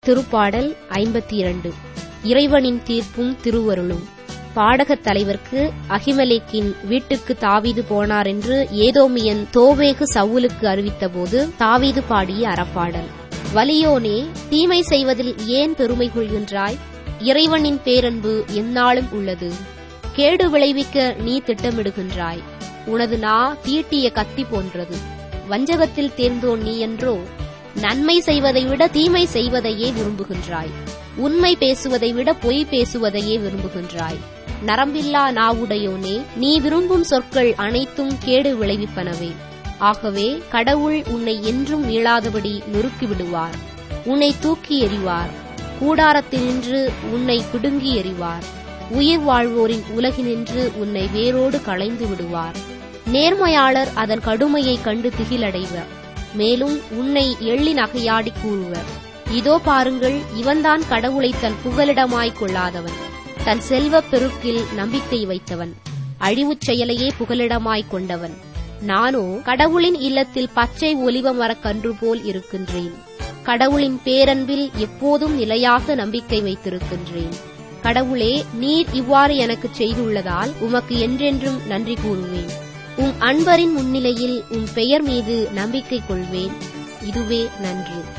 திருப்பாடல் ஐம்பத்தி இரண்டு இறைவனின் தீர்ப்பும் திருவருளும் பாடகத் தலைவர்க்கு அகிமலேக்கின் வீட்டுக்கு தாவீது போனார் என்று ஏதோமியன் தோவேகு சவுலுக்கு அறிவித்தபோது தாவீது பாடிய அறப்பாடல் வலியோனே தீமை செய்வதில் ஏன் பெருமை கொள்கின்றாய் இறைவனின் பேரன்பு எந்நாளும் உள்ளது கேடு விளைவிக்க நீ திட்டமிடுகின்றாய் உனது நா தீட்டிய கத்தி போன்றது வஞ்சகத்தில் தேர்ந்தோன் நீ என்றோ நன்மை செய்வதை விட தீமை செய்வதையே விரும்புகின்றாய் உண்மை பேசுவதை விட பொய் பேசுவதையே விரும்புகின்றாய் நரம்பில்லா நாவுடையோனே நீ விரும்பும் சொற்கள் அனைத்தும் கேடு விளைவிப்பனவே ஆகவே கடவுள் உன்னை என்றும் மீளாதபடி நொறுக்கி விடுவார் உன்னை தூக்கி எறிவார் கூடாரத்தினின்று உன்னை பிடுங்கி எறிவார் உயிர் வாழ்வோரின் உலகினின்று உன்னை வேரோடு களைந்து விடுவார் நேர்மையாளர் அதன் கடுமையை கண்டு திகிலடைவர் மேலும் உன்னை எள்ளி நகையாடி கூறுவர் இதோ பாருங்கள் இவன்தான் கடவுளை தன் புகலிடமாய் கொள்ளாதவன் தன் செல்வப் பெருக்கில் நம்பிக்கை வைத்தவன் அழிவுச் செயலையே புகலிடமாய் கொண்டவன் நானோ கடவுளின் இல்லத்தில் பச்சை ஒலிவ மரக்கன்று போல் இருக்கின்றேன் கடவுளின் பேரன்பில் எப்போதும் நிலையாக நம்பிக்கை வைத்திருக்கின்றேன் கடவுளே நீர் இவ்வாறு எனக்கு செய்துள்ளதால் உமக்கு என்றென்றும் நன்றி கூறுவேன் உம் அன்பரின் முன்னிலையில் உம் பெயர் மீது நம்பிக்கை கொள்வேன் இதுவே நன்று